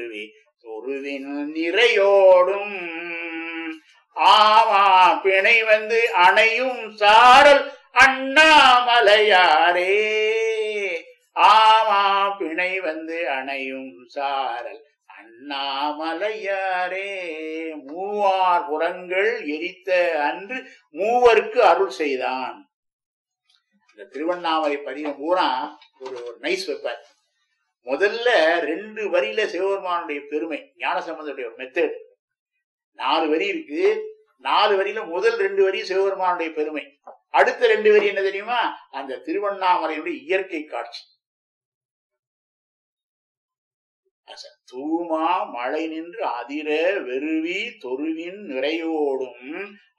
தொருவின் நிறையோடும் ஆமா பிணை வந்து அணையும் சாரல் அண்ணாமலையாரே ஆமா பிணை வந்து அணையும் சாரல் அண்ணாமலையாரே மூவார் புறங்கள் எரித்த அன்று மூவருக்கு அருள் செய்தான் இந்த திருவண்ணாமலை பதிகம் பூரா ஒரு ஒரு நைஸ் வைப்பார் முதல்ல ரெண்டு வரியில சிவபெருமானுடைய பெருமை ஞானசம்பந்தருடைய ஒரு மெத்தட் நாலு வரி இருக்கு நாலு வரியில முதல் ரெண்டு வரி சிவபெருமானுடைய பெருமை அடுத்த ரெண்டு வரி என்ன தெரியுமா அந்த திருவண்ணாமலையுடைய இயற்கை காட்சி அச- தூமா மழை நின்று அதிர வெறுவி தொருவின் நிறையோடும்